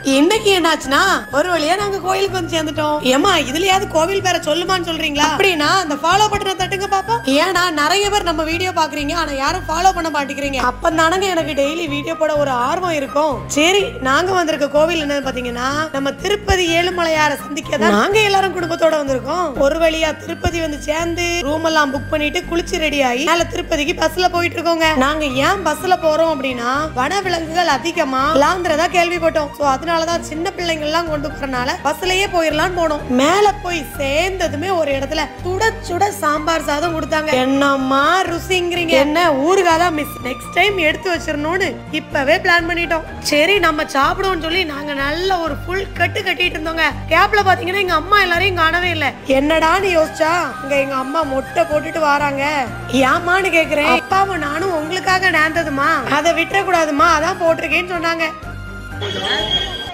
இன்னைக்கு என்னாச்சுன்னா ஒரு வழியா நாங்க கோயிலுக்கு வந்து சேர்ந்துட்டோம் ஏமா இதுலயாவது கோவில் பேரை சொல்லுமான்னு சொல்றீங்களா அப்படின்னா அந்த ஃபாலோ பட்டனை தட்டுங்க பாப்பா ஏன்னா நிறைய பேர் நம்ம வீடியோ பாக்குறீங்க ஆனா யாரும் ஃபாலோ பண்ண மாட்டேங்கிறீங்க அப்ப தானங்க எனக்கு டெய்லி வீடியோ போட ஒரு ஆர்வம் இருக்கும் சரி நாங்க வந்திருக்க கோவில் என்னன்னு பாத்தீங்கன்னா நம்ம திருப்பதி ஏழுமலையார சந்திக்க தான் நாங்க எல்லாரும் குடும்பத்தோட வந்திருக்கோம் ஒரு வழியா திருப்பதி வந்து சேர்ந்து ரூம் எல்லாம் புக் பண்ணிட்டு குளிச்சு ரெடி ஆகி மேல திருப்பதிக்கு பஸ்ல போயிட்டு இருக்கோங்க நாங்க ஏன் பஸ்ல போறோம் அப்படின்னா வனவிலங்குகள் அதிகமா லாந்திரதா கேள்விப்பட்டோம் சோ அதனாலதான் சின்ன பிள்ளைங்க எல்லாம் கொண்டு போறனால பஸ்லயே போயிடலாம்னு போனோம் மேல போய் சேர்ந்ததுமே ஒரு இடத்துல சுட சுட சாம்பார் சாதம் கொடுத்தாங்க என்னம்மா ருசிங்கிறீங்க என்ன ஊறுகாய் தான் மிஸ் நெக்ஸ்ட் டைம் எடுத்து வச்சிரணும்னு இப்பவே பிளான் பண்ணிட்டோம் சரி நம்ம சாப்பிடுவோம்னு சொல்லி நாங்க நல்ல ஒரு ஃபுல் கட்டு கட்டிட்டு இருந்தோங்க கேப்ல பாத்தீங்கன்னா எங்க அம்மா எல்லாரையும் காணவே இல்ல என்னடான்னு யோசிச்சா இங்க எங்க அம்மா மொட்டை போட்டுட்டு வராங்க ஏமான்னு கேக்குறேன் அப்பாவும் நானும் உங்களுக்காக நேர்ந்ததுமா அதை விட்டுற கூடாதுமா அதான் போட்டிருக்கேன்னு சொன்னாங்க